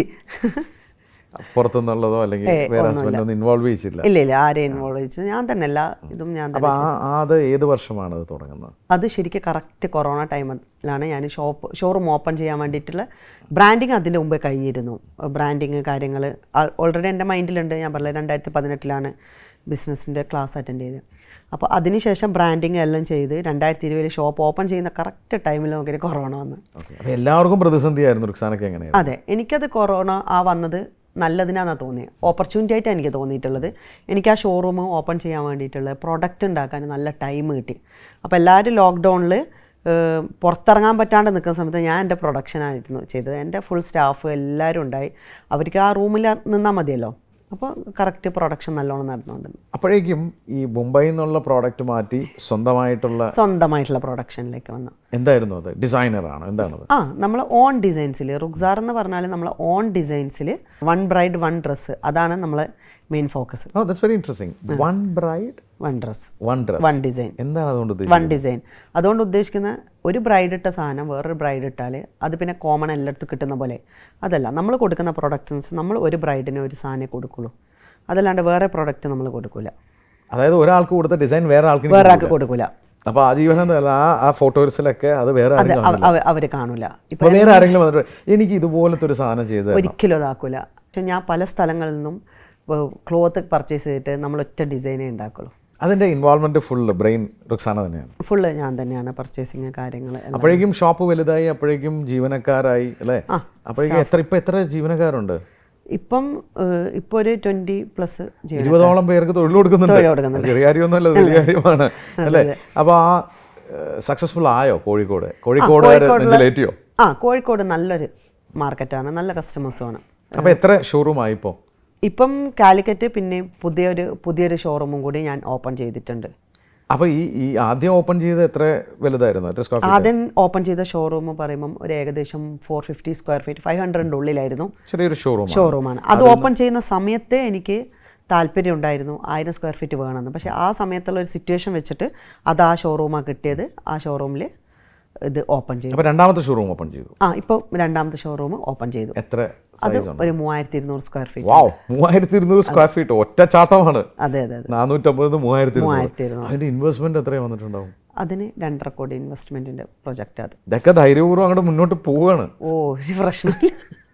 പുറത്തുനിന്നുള്ളതോ അല്ലെങ്കിൽ വേറെ ഹസ്ബൻഡ് ഒന്നും ഇൻവോൾവ് ചെയ്യിച്ചില്ല ഇല്ല ഇല്ല ആരെയും ഇൻവോൾവ് ചെയ്തു ഞാൻ തന്നെ എല്ലാ ഇതും ഞാൻ തന്നെ അപ്പോൾ ആ ആ അത് ഏത് വർഷമാണ് അത് തുടങ്ങുന്നത് അത് ശരിക്കും കറക്റ്റ് കൊറോണ ടൈമിലാണ് ഞാൻ ഷോപ്പ് ഷോറൂം ഓപ്പൺ ചെയ്യാൻ വേണ്ടിയിട്ടുള്ള ബ്രാൻഡിങ് അതിൻ്റെ മുമ്പേ കഴിഞ്ഞിരുന്നു ബ്രാൻഡിങ് കാര്യങ്ങൾ ഓൾറെഡി എൻ്റെ മൈൻഡിലുണ്ട് ഞാൻ പറഞ്ഞത് രണ്ടായിരത്തി പതിനെട്ടിലാണ് ബിസിനസ്സിൻ്റെ ക്ലാസ് അറ്റൻഡ് ചെയ്തത് അപ്പോൾ അതിനുശേഷം ബ്രാൻഡിങ് എല്ലാം ചെയ്ത് രണ്ടായിരത്തി ഇരുപതിൽ ഷോപ്പ് ഓപ്പൺ ചെയ്യുന്ന കറക്റ്റ് ടൈമിൽ നോക്കിയിട്ട് കൊറോണ വന്നു ഓക്കെ അപ്പോൾ എല്ലാവർക്കും പ്രതിസന്ധിയായിരുന്നു റുക്സാനൊക്കെ എങ്ങനെയാണ് അതെ എനിക്കത് കൊറോണ ആ വന്നത് നല്ലതിനാണെന്ന് തോന്നിയത് ഓപ്പർച്യൂണിറ്റി ആയിട്ട് എനിക്ക് തോന്നിയിട്ടുള്ളത് എനിക്ക് ആ ഷോറൂം ഓപ്പൺ ചെയ്യാൻ വേണ്ടിയിട്ടുള്ള പ്രൊഡക്റ്റ് ഉണ്ടാക്കാൻ നല്ല ടൈം കിട്ടി അപ്പോൾ എല്ലാവരും ലോക്ക്ഡൗണിൽ പുറത്തിറങ്ങാൻ പറ്റാണ്ട് നിൽക്കുന്ന സമയത്ത് ഞാൻ എൻ്റെ പ്രൊഡക്ഷനായിരുന്നു ചെയ്തത് എൻ്റെ ഫുൾ സ്റ്റാഫ് എല്ലാവരും ഉണ്ടായി അവർക്ക് ആ റൂമിൽ നിന്നാൽ മതിയല്ലോ അപ്പോൾ കറക്റ്റ് പ്രൊഡക്ഷൻ നല്ലോണം നടന്നുകൊണ്ടിരുന്നു അപ്പോഴേക്കും ഈ മുംബൈയിൽ നിന്നുള്ള പ്രോഡക്റ്റ് മാറ്റി സ്വന്തമായിട്ടുള്ള സ്വന്തമായിട്ടുള്ള പ്രൊഡക്ഷനിലേക്ക് വന്നു എന്തായിരുന്നു അത് ഡിസൈനറാണ് എന്താണത് ആ നമ്മൾ ഓൺ ഡിസൈൻസിൽ റുക്സാർ എന്ന് പറഞ്ഞാൽ നമ്മൾ ഓൺ ഡിസൈൻസിൽ വൺ ബ്രൈഡ് വൺ ഡ്രസ്സ് അതാണ് നമ്മളെ main focus oh that's very interesting one bride one dress one dress one design എന്താണ് അതുകൊണ്ട് ഉദ്ദേശിച്ചത് വൺ ഡിസൈൻ അതുകൊണ്ട് ഉദ്ദേശിക്കുന്ന ഒരു ബ്രൈഡ് ഇട്ട സാധനം വേറൊരു ബ്രൈഡ് ഇട്ടാൽ അത് പിന്നെ കോമൺ എല്ലായിടത്തും കിട്ടുന്ന പോലെ അതല്ല നമ്മൾ കൊടുക്കുന്ന പ്രൊഡക്ട്സ് നമ്മൾ ഒരു ബ്രൈഡിന് ഒരു സാധനമേ കൊടുക്കുള്ളൂ അതല്ലാണ്ട് വേറെ പ്രൊഡക്റ്റ് നമ്മൾ കൊടുക്കില്ല അതായത് ഒരാൾക്ക് കൊടുത്ത ഡിസൈൻ വേറെ ആൾക്ക് വേറെ ആൾക്ക് കൊടുക്കില്ല അപ്പോൾ ആ ജീവനം എന്നല്ല, ആ ആ ഫോട്ടോസിലൊക്കെ അത് വേറെ അത് ആരെങ്കിലും അവർ കാണില്ല ഇപ്പം അപ്പോൾ വേറെ ആരെങ്കിലും വന്നിട്ട് എനിക്ക് ഇതുപോലത്തെ ഒരു സാധനം ചെയ്ത് ഒരിക്കലും അതാക്കില്ല പക്ഷെ ഞാൻ പല സ്ഥലങ്ങളിൽ നിന്നും ക്ലോത്ത് പർച്ചേസ് ചെയ്തിട്ട് നമ്മൾ ഒറ്റ ഡിസൈനേ ഉണ്ടാക്കുള്ളൂ അതിൻ്റെ ഇൻവോൾവ്മെന്റ് ഫുൾ ബ്രെയിൻ റുക്സാന തന്നെയാണ് ഫുള്ള് ഞാൻ തന്നെയാണ് പർച്ചേസിങ് കാര്യങ്ങൾ അപ്പോഴേക്കും ഷോപ്പ് വലുതായി അപ്പോഴേക്കും ജീവനക്കാരായി അല്ലേ അപ്പോഴേക്കും എത്ര ഇപ്പൊ എത്ര ജീവനക്കാരുണ്ട് ഇപ്പം ഏഹ്, ഇപ്പൊ ഒരു ട്വന്റി പ്ലസ് ജീവൻ ഇരുപതോളം പേർക്ക് തൊഴിൽ കൊടുക്കുന്നുണ്ട് തൊഴിൽ കൊടുക്കുന്നുണ്ട്. ചെറിയ കാര്യമൊന്നുമല്ല വലിയ കാര്യമാണ് അല്ലേ അപ്പോൾ ആ സക്സസ്ഫുൾ ആയോ കോഴിക്കോട് കോഴിക്കോട് നെഞ്ചിലേറ്റിയോ ആ കോഴിക്കോട് നല്ലൊരു മാർക്കറ്റാണ് നല്ല കസ്റ്റമേഴ്സുമാണ് അപ്പോൾ എത്ര ഷോറൂം ആയി ഇപ്പോൾ ഇപ്പം കാലിക്കറ്റ് പിന്നെ പുതിയൊരു പുതിയൊരു ഷോറൂമും കൂടി ഞാൻ ഓപ്പൺ ചെയ്തിട്ടുണ്ട് അപ്പോൾ ഈ ഈ ആദ്യം ഓപ്പൺ ചെയ്ത് എത്ര വലുതായിരുന്നു എത്ര സ്ക്വയർ ഫീറ്റ് ആദ്യം ഓപ്പൺ ചെയ്ത ഷോറൂം പറയുമ്പം ഒരു ഏകദേശം four fifty square feet five ഹൺഡ്രഡിൻ്റെ ഉള്ളിലായിരുന്നു ചെറിയൊരു ഷോറൂം ഷോറൂമാണ് അത് ഓപ്പൺ ചെയ്യുന്ന സമയത്ത് എനിക്ക് താല്പര്യം ഉണ്ടായിരുന്നു ആയിരം സ്ക്വയർ ഫീറ്റ് വേണമെന്ന് പക്ഷേ ആ സമയത്തുള്ള ഒരു സിറ്റുവേഷൻ വെച്ചിട്ട് അത് ആ ഷോറൂമാണ് കിട്ടിയത് ആ ഷോറൂമിൽ ഇത് ഓപ്പൺ ചെയ്തു അപ്പോൾ രണ്ടാമത്തെ ഷോറൂം ഓപ്പൺ ചെയ്തു ആ ഇപ്പോൾ രണ്ടാമത്തെ ഷോറൂം ഓപ്പൺ ചെയ്തു എത്ര അത് സൈസ് ഉണ്ട് ഒരു മൂവായിരത്തി ഇരുന്നൂറ് സ്ക്വയർ ഫീറ്റ് വാവ് മൂവായിരത്തി ഇരുന്നൂറ് സ്ക്വയർ ഫീറ്റ് ഒറ്റ ചാട്ടമാണ് അതെ അതെ അതെ നാനൂറ്റമ്പത് മൂവായിരത്തി മൂവായിരത്തി ഇരുന്നൂറ് ഇരുന്നൂറ് അതിന്റെ ഇൻവെസ്റ്റ്മെന്റ് എത്രയാണ് വന്നിട്ടുണ്ടാവും അതിന് രണ്ടര കോടി ഇൻവെസ്റ്റ്മെൻറ്റിൻ്റെ പ്രൊജക്റ്റ് അത് ഇതൊക്കെ ധൈര്യപൂർവ്വം അങ്ങോട്ട് മുന്നോട്ട് പോവുകയാണ് ഓ ഒരു പ്രശ്നമില്ല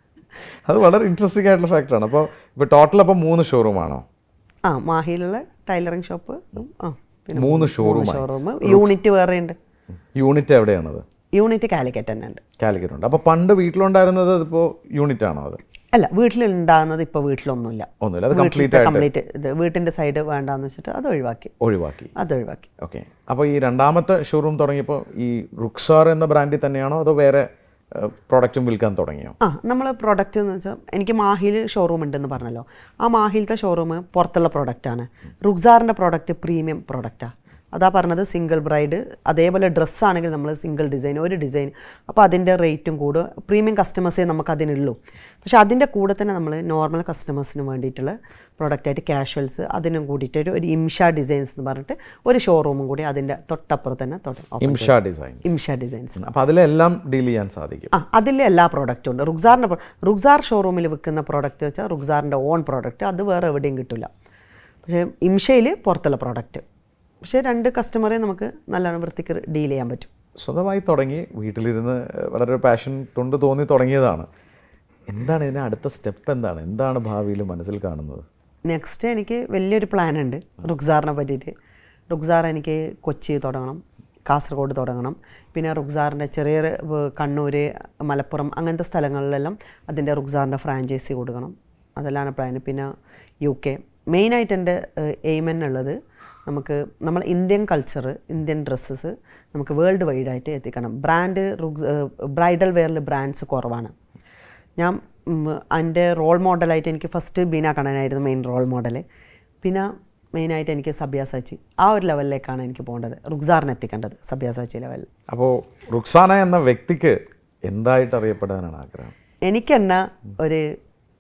അത് വളരെ ഇൻട്രസ്റ്റിംഗ് ആയിട്ടുള്ള ഫാക്ടറാണ് അപ്പോൾ ഇപ്പോൾ ടോട്ടൽ അപ്പോൾ മൂന്ന് ഷോറൂമാണോ ആ മാഹിയിലുള്ള ടൈലറിംഗ് ഷോപ്പ് ആ പിന്നെ മൂന്ന് ഷോറൂം ഷോറൂം യൂണിറ്റ് വേറെ ഉണ്ട് യൂണിറ്റ് എവിടെയാണത് യൂണിറ്റ് കാലിക്കറ്റ് തന്നെ ഉണ്ട് കാലിക്കറ്റ് ഉണ്ട് അപ്പോൾ പണ്ട് വീട്ടിലുണ്ടായിരുന്നത് ഇപ്പോൾ യൂണിറ്റ് ആണോ അത് അല്ല വീട്ടിലുണ്ടാകുന്നത് ഇപ്പോൾ വീട്ടിലൊന്നുമില്ല ഒന്നുമില്ല അത് കംപ്ലീറ്റ് ആയിട്ട് കംപ്ലീറ്റ് ഇത് വീട്ടിൻ്റെ സൈഡ് വേണ്ടാന്ന് വെച്ചിട്ട് അത് ഒഴിവാക്കി ഒഴിവാക്കി അത് ഒഴിവാക്കി ഓക്കെ അപ്പോൾ ഈ രണ്ടാമത്തെ ഷോറൂം തുടങ്ങിയപ്പോൾ ഈ റുക്സാർ എന്ന ബ്രാൻഡിൽ തന്നെയാണോ അതോ വേറെ പ്രോഡക്റ്റും വിൽക്കാൻ തുടങ്ങിയോ ആ നമ്മൾ പ്രൊഡക്റ്റ് എന്ന് വെച്ചാൽ എനിക്ക് മാഹിയിൽ ഷോറൂം ഉണ്ടെന്ന് പറഞ്ഞല്ലോ ആ മാഹിയിലത്തെ ഷോറൂം പുറത്തുള്ള പ്രൊഡക്റ്റാണ് റുക്സാറിൻ്റെ പ്രോഡക്റ്റ് പ്രീമിയം പ്രോഡക്റ്റാണ് അതാ പറഞ്ഞത് സിംഗിൾ ബ്രൈഡ് അതേപോലെ ഡ്രസ്സാണെങ്കിൽ നമ്മൾ സിംഗിൾ ഡിസൈൻ ഒരു ഡിസൈൻ അപ്പോൾ അതിൻ്റെ റേറ്റും കൂടും പ്രീമിയം കസ്റ്റമേഴ്സേ നമുക്ക് അതിനുള്ളൂ പക്ഷേ അതിൻ്റെ കൂടെ തന്നെ നമ്മൾ നോർമൽ കസ്റ്റമേഴ്സിന് വേണ്ടിയിട്ടുള്ള പ്രൊഡക്റ്റായിട്ട് കാഷ്വൽസ് അതിനും കൂടിയിട്ട് ഒരു ഒരു ഇംഷ ഡിസൈൻസ് എന്ന് പറഞ്ഞിട്ട് ഒരു ഷോറൂമും കൂടി അതിൻ്റെ തൊട്ടപ്പുറത്ത് തന്നെ തൊട്ട് ഇംഷ ഡിസൈൻ ഇംഷ ഡിസൈൻസ് അപ്പോൾ അതിലെല്ലാം ഡീൽ ചെയ്യാൻ സാധിക്കും ആ അതിൽ എല്ലാ പ്രോഡക്റ്റും ഉണ്ട് റുക്സാറിൻ്റെ പ്രോ- റുക്സാർ ഷോറൂമിൽ വിൽക്കുന്ന പ്രോഡക്റ്റ് വെച്ചാൽ റുക്സാറിൻ്റെ ഓൺ പ്രോഡക്റ്റ് അത് വേറെ എവിടെയും കിട്ടില്ല പക്ഷേ ഇംഷയിൽ പുറത്തുള്ള പ്രോഡക്റ്റ് പക്ഷേ രണ്ട് കസ്റ്റമറെ നമുക്ക് നല്ലോണം വൃത്തിക്ക് ഡീൽ ചെയ്യാൻ പറ്റും സ്വന്തമായി തുടങ്ങി വീട്ടിലിരുന്ന് വളരെ പാഷൻ കൊണ്ട് തോന്നി തുടങ്ങിയതാണ് എന്താണ് ഇതിന് അടുത്ത സ്റ്റെപ്പ് എന്താണ് എന്താണ് ഭാവിയിൽ മനസ്സിൽ കാണുന്നത് നെക്സ്റ്റ് എനിക്ക് വലിയൊരു പ്ലാൻ ഉണ്ട് റുക്സാറിനെ പറ്റിയിട്ട് റുക്സാർ എനിക്ക് കൊച്ചി തുടങ്ങണം കാസർഗോഡ് തുടങ്ങണം പിന്നെ റുക്സാറിൻ്റെ ചെറിയ വ- കണ്ണൂർ മലപ്പുറം അങ്ങനത്തെ സ്ഥലങ്ങളിലെല്ലാം അതിൻ്റെ റുക്സാറിൻ്റെ ഫ്രാഞ്ചൈസി കൊടുക്കണം അതെല്ലാം പ്ലാൻ പിന്നെ യു കെ മെയിനായിട്ട് എൻ്റെ എയിം എന്നുള്ളത് നമുക്ക് നമ്മൾ ഇന്ത്യൻ കൾച്ചർ ഇന്ത്യൻ ഡ്രസ്സസ് നമുക്ക് വേൾഡ് വൈഡായിട്ട് എത്തിക്കണം ബ്രാൻഡ് റുക്സ് ബ്രൈഡൽ വെയറിൽ ബ്രാൻഡ്സ് കുറവാണ് ഞാൻ ഉം, എൻ്റെ റോൾ മോഡലായിട്ട് എനിക്ക് ഫസ്റ്റ് ബീന കണ്ണനായിരുന്നു മെയിൻ റോൾ മോഡൽ പിന്നെ മെയിനായിട്ട് എനിക്ക് സബ്യാസാച്ചി ആ ഒരു ലെവലിലേക്കാണ് എനിക്ക് പോകേണ്ടത് റുക്സാറിന് എത്തിക്കേണ്ടത് സബ്യാസാച്ചി ലെവലിൽ അപ്പോൾ റുക്സാന എന്ന വ്യക്തിക്ക് എന്തായിട്ട് അറിയപ്പെടാനാണ് ആഗ്രഹം എനിക്ക് തന്നെ ഒരു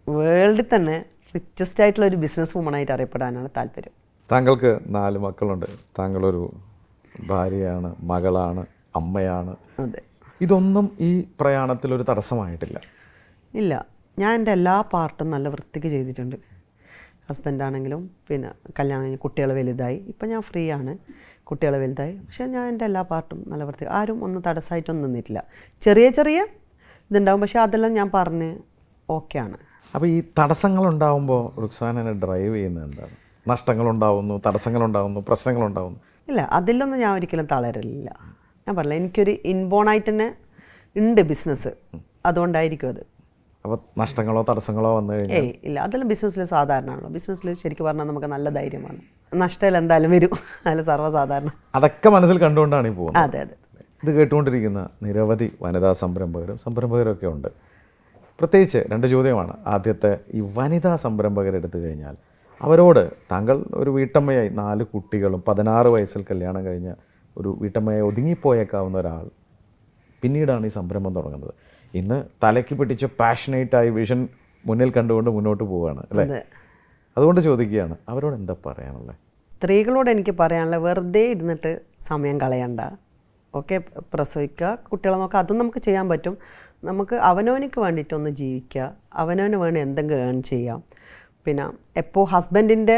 വേൾഡിൽ തന്നെ റിച്ചസ്റ്റ് ആയിട്ടുള്ള ഒരു ബിസിനസ് വുമണായിട്ട് അറിയപ്പെടാനാണ് താല്പര്യം താങ്കൾക്ക് നാല് മക്കളുണ്ട് താങ്കളൊരു ഭാര്യയാണ് മകളാണ് അമ്മയാണ് അതെ ഇതൊന്നും ഈ പ്രയാണത്തിൽ ഒരു തടസ്സമായിട്ടില്ല ഇല്ല ഞാൻ എൻ്റെ എല്ലാ പാർട്ടും നല്ല വൃത്തിക്ക് ചെയ്തിട്ടുണ്ട് ഹസ്ബൻഡാണെങ്കിലും പിന്നെ കല്യാണം കഴിഞ്ഞ് കുട്ടികൾ വലുതായി ഇപ്പം ഞാൻ ഫ്രീ ആണ് കുട്ടികൾ വലുതായി പക്ഷേ ഞാൻ എൻ്റെ എല്ലാ പാർട്ടും നല്ല വൃത്തി ആരും ഒന്നും തടസ്സമായിട്ടൊന്നും നിന്നിട്ടില്ല ചെറിയ ചെറിയ ഇതുണ്ടാവും പക്ഷേ അതെല്ലാം ഞാൻ പറഞ്ഞ് ഓക്കെയാണ് അപ്പോൾ ഈ തടസ്സങ്ങളുണ്ടാവുമ്പോൾ റുക്സാനെ ഡ്രൈവ് ചെയ്യുന്നത് എന്താണ് നഷ്ടങ്ങളുണ്ടാവുന്നു തടസ്സങ്ങളുണ്ടാവുന്നു പ്രശ്നങ്ങളുണ്ടാവുന്നു ഇല്ല അതിലൊന്നും ഞാൻ ഒരിക്കലും തളരലില്ല ഞാൻ പറഞ്ഞില്ല എനിക്കൊരു ഇൻബോണായിട്ട് തന്നെ ഉണ്ട് ബിസിനസ് അതുകൊണ്ടായിരിക്കും അത് അപ്പോൾ നഷ്ടങ്ങളോ തടസ്സങ്ങളോ വന്നു കഴിഞ്ഞാൽ ഏയ് ഇല്ല അതെല്ലാം ബിസിനസ്സിൽ സാധാരണമാണല്ലോ ബിസിനസ്സിൽ ശരിക്കും പറഞ്ഞാൽ നമുക്ക് നല്ല ധൈര്യമാണ് നഷ്ടം എന്തായാലും വരും അതിൽ സർവ്വസാധാരണ അതൊക്കെ മനസ്സിൽ കണ്ടുകൊണ്ടാണ് ഈ പോകുന്നത് അതെ അതെ ഇത് കേട്ടുകൊണ്ടിരിക്കുന്ന നിരവധി വനിതാ സംരംഭകരും സംരംഭകരൊക്കെ ഉണ്ട് പ്രത്യേകിച്ച് രണ്ട് ചോദ്യമാണ് ആദ്യത്തെ ഈ വനിതാ സംരംഭകരെടുത്തു കഴിഞ്ഞാൽ അവരോട് താങ്കൾ ഒരു വീട്ടമ്മയായി നാല് കുട്ടികളും പതിനാറ് വയസ്സിൽ കല്യാണം കഴിഞ്ഞ ഒരു വീട്ടമ്മയായി ഒതുങ്ങിപ്പോയേക്കാവുന്ന ഒരാൾ പിന്നീടാണ് ഈ സംരംഭം തുടങ്ങുന്നത് ഇന്ന് തലയ്ക്ക് പിടിച്ച് പാഷനേറ്റായി വിഷൻ മുന്നിൽ കണ്ടുകൊണ്ട് മുന്നോട്ട് പോവുകയാണ് അല്ലേ അതെ അതുകൊണ്ട് ചോദിക്കുകയാണ് അവരോട് എന്താ പറയാനുള്ളത് സ്ത്രീകളോട് എനിക്ക് പറയാനുള്ള വെറുതെ ഇരുന്നിട്ട് സമയം കളയണ്ട ഓക്കെ പ്രസവിക്കുക കുട്ടികളെ നോക്കുക അതും നമുക്ക് ചെയ്യാൻ പറ്റും നമുക്ക് അവനവനിക്ക് വേണ്ടിയിട്ടൊന്ന് ജീവിക്കുക അവനവന് വേണ്ടി എന്തെങ്കിലും ഏൺ ചെയ്യാം പിന്നെ എപ്പോൾ ഹസ്ബൻഡിൻ്റെ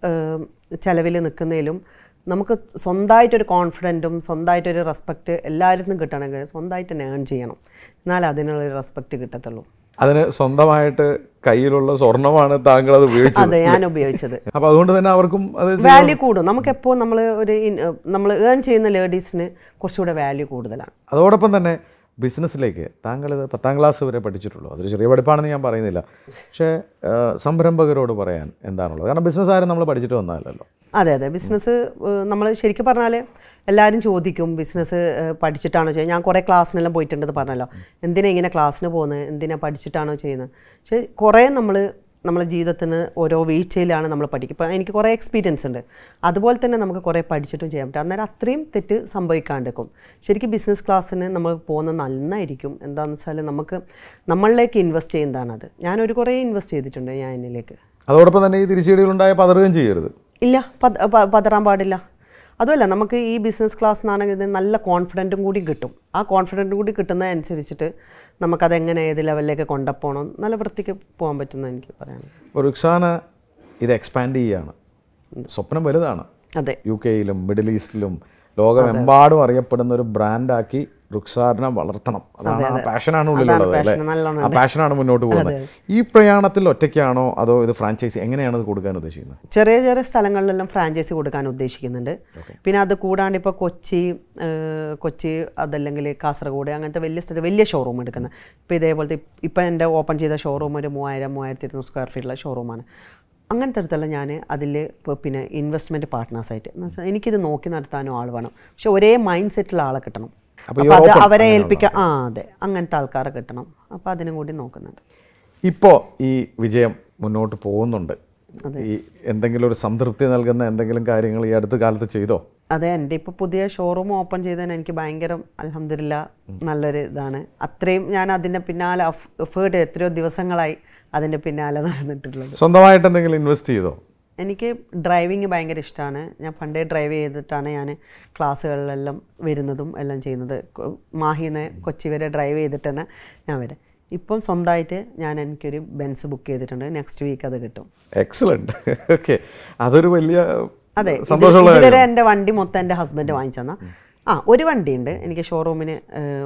ചിലവിൽ നിൽക്കുന്നതിലും നമുക്ക് സ്വന്തമായിട്ടൊരു കോൺഫിഡൻറ്റും സ്വന്തമായിട്ടൊരു റെസ്പെക്റ്റ് എല്ലാവരിൽ നിന്നും കിട്ടണമെങ്കിൽ സ്വന്തമായിട്ട് തന്നെ ഏൺ ചെയ്യണം എന്നാലേ അതിനുള്ളൊരു റെസ്പെക്റ്റ് കിട്ടത്തുള്ളൂ അതിന് സ്വന്തമായിട്ട് കയ്യിലുള്ള സ്വർണമാണ് താങ്കൾ അത് ഉപയോഗിച്ചത് അതെ ഞാൻ ഉപയോഗിച്ചത് അപ്പോൾ അതുകൊണ്ട് തന്നെ അവർക്കും അത് വാല്യൂ കൂടും നമുക്കെപ്പോൾ നമ്മൾ ഒരു നമ്മൾ ഏൺ ചെയ്യുന്ന ലേഡീസിന് കുറച്ചുകൂടെ വാല്യൂ കൂടുതലാണ് അതോടൊപ്പം തന്നെ ബിസിനസ്സിലേക്ക് താങ്കൾ ഇത് പത്താം ക്ലാസ് വരെ പഠിച്ചിട്ടുള്ളൂ അതൊരു ചെറിയ പഠിപ്പാണെന്ന് ഞാൻ പറയുന്നില്ല പക്ഷേ ആ, സംരംഭകരോട് പറയാൻ എന്താണുള്ളത് കാരണം ബിസിനസ് ആരും നമ്മൾ പഠിച്ചിട്ട് വന്നതല്ലല്ലോ അതെ അതെ ബിസിനസ് നമ്മൾ ശരിക്കും പറഞ്ഞാൽ എല്ലാവരും ചോദിക്കും ബിസിനസ് പഠിച്ചിട്ടാണോ ചെയ്യുന്നത് ഞാൻ കുറേ ക്ലാസ്സിനെല്ലാം പോയിട്ടുണ്ടെന്ന് പറഞ്ഞല്ലോ എന്തിനാ ഇങ്ങനെ ക്ലാസ്സിന് പോകുന്നത് എന്തിനാ പഠിച്ചിട്ടാണോ ചെയ്യുന്നത് പക്ഷേ കുറേ നമ്മൾ നമ്മളെ ജീവിതത്തിൽ നിന്ന് ഓരോ വീഴ്ചയിലാണ് നമ്മൾ പഠിക്കുക ഇപ്പം എനിക്ക് കുറേ എക്സ്പീരിയൻസ് ഉണ്ട് അതുപോലെ തന്നെ നമുക്ക് കുറേ പഠിച്ചിട്ടും ചെയ്യാൻ പറ്റും അന്നേരം അത്രയും തെറ്റ് സംഭവിക്കാണ്ടിരിക്കും ശരിക്കും ബിസിനസ് ക്ലാസ്സിന് നമ്മൾ പോകുന്നത് നന്നായിരിക്കും എന്താണെന്ന് വെച്ചാൽ നമുക്ക് നമ്മളിലേക്ക് ഇൻവെസ്റ്റ് ചെയ്യുന്നതാണത് ഞാനൊരു കുറേ ഇൻവെസ്റ്റ് ചെയ്തിട്ടുണ്ട് ഞാൻ എന്നിലേക്ക് അതോടൊപ്പം തന്നെ ഈ തിരിച്ചടികളുണ്ടായ പതറുകയും ചെയ്യരുത് ഇല്ല പത- പ- പതറാൻ പാടില്ല അതുമല്ല നമുക്ക് ഈ ബിസിനസ് ക്ലാസ് എന്നാണെങ്കിൽ ഇത് നല്ല കോൺഫിഡൻറ്റും കൂടി കിട്ടും ആ കോൺഫിഡൻറ്റും കൂടി കിട്ടുന്നതനുസരിച്ചിട്ട് നമുക്കതെങ്ങനെ ഏത് ലെവലിലേക്ക് കൊണ്ടുപോകണം നല്ല വൃത്തിക്ക് പോകാൻ പറ്റുന്ന എനിക്ക് പറയാൻ ഇപ്പോൾ റുക്സാന ഇത് എക്സ്പാൻഡ് ചെയ്യുകയാണ് സ്വപ്നം വലുതാണ് അതെ യു കെയിലും മിഡിൽ ഈസ്റ്റിലും ലോകമെമ്പാടും അറിയപ്പെടുന്ന ഒരു ബ്രാൻഡാക്കി റുക്സാറിനെ വളർത്തണം അതാണ് ആ പാഷനാണ് ഉള്ളിലുള്ളത് അല്ലേ passion, നല്ലോണം ആ പാഷനാണ് മുന്നോട്ട് പോകുന്നത് ഈ പ്രയാണത്തിൽ ഒറ്റയ്ക്കാണോ അതോ ഇത് ഫ്രാഞ്ചൈസി എങ്ങനെയാണ് ഇത് കൊടുക്കാൻ ഉദ്ദേശിക്കുന്നത് ചെറിയ ചെറിയ സ്ഥലങ്ങളിലെല്ലാം ഫ്രാഞ്ചൈസി കൊടുക്കാൻ ഉദ്ദേശിക്കുന്നുണ്ട് പിന്നെ അത് കൂടാണ്ട് ഇപ്പോൾ കൊച്ചി ഏഹ്, കൊച്ചി അതല്ലെങ്കിൽ കാസർഗോഡ് അങ്ങനത്തെ വലിയ സ്ഥലം വലിയ ഷോറൂം എടുക്കുന്നത് ഇപ്പോൾ ഇതേപോലത്തെ ഇപ്പം എൻ്റെ ഓപ്പൺ ചെയ്ത ഷോറൂം ഒരു മൂവായിരം മൂവായിരത്തി ഇരുന്നൂറ് സ്ക്വയർ ഫീറ്റുള്ള ഷോറൂമാണ് അങ്ങനത്തെ അടുത്തുള്ള ഞാൻ അതിൽ പിന്നെ ഇൻവെസ്റ്റ്മെൻറ്റ് പാർട്ട്നേഴ്സായിട്ട് എന്ന് വെച്ചാൽ എനിക്കിത് നോക്കി നടത്താനും ആൾ വേണം പക്ഷെ ഒരേ മൈൻഡ് സെറ്റുള്ള ആളെ കിട്ടണം അപ്പോൾ അപ്പോൾ അത് Europe അവരെ ഏൽപ്പിക്കാൻ ആ അതെ അങ്ങനത്തെ ആൾക്കാരെ കിട്ടണം അപ്പോൾ അതിനും കൂടി നോക്കുന്നുണ്ട് ഇപ്പോൾ ഈ വിജയം മുന്നോട്ട് പോകുന്നുണ്ട് ഈ എന്തെങ്കിലും ഒരു സംതൃപ്തി നൽകുന്ന എന്തെങ്കിലും കാര്യങ്ങൾ ഈ അടുത്ത കാലത്ത് ചെയ്തോ അതെ എൻ്റെ ഇപ്പോൾ പുതിയ ഷോറൂം ഓപ്പൺ ചെയ്തതിന് എനിക്ക് ഭയങ്കര അലഹമില്ല നല്ലൊരു ഇതാണ് അത്രയും ഞാൻ അതിൻ്റെ പിന്നാലെ എഫേർട്ട് എത്രയോ ദിവസങ്ങളായി അതിൻ്റെ പിന്നാലെ നടന്നിട്ടുള്ളത് സ്വന്തമായിട്ട് എന്തെങ്കിലും ഇൻവെസ്റ്റ് ചെയ്തോ എനിക്ക് ഡ്രൈവിങ് ഭയങ്കര ഇഷ്ടമാണ് ഞാൻ പണ്ടേ ഡ്രൈവ് ചെയ്തിട്ടാണ് ഞാൻ ക്ലാസ്സുകളിലെല്ലാം വരുന്നതും എല്ലാം ചെയ്യുന്നത് കൊ- മാഹിന്ന് കൊച്ചി വരെ ഡ്രൈവ് ചെയ്തിട്ടാണ് ഞാൻ വരെ ഇപ്പം സ്വന്തമായിട്ട് ഞാൻ എനിക്കൊരു ബെൻസ് ബുക്ക് ചെയ്തിട്ടുണ്ട് നെക്സ്റ്റ് വീക്ക് അത് കിട്ടും എക്സലന്റ് ഓക്കെ അതൊരു വലിയ അതെ ഇത് സന്തോഷമുള്ള ഇതുവരെ കാര്യം എൻ്റെ വണ്ടി മൊത്തം എൻ്റെ ഹസ്ബൻഡ് വാങ്ങിച്ചെന്നാ ആ ഒരു വണ്ടിയുണ്ട് എനിക്ക് ഷോറൂമിന്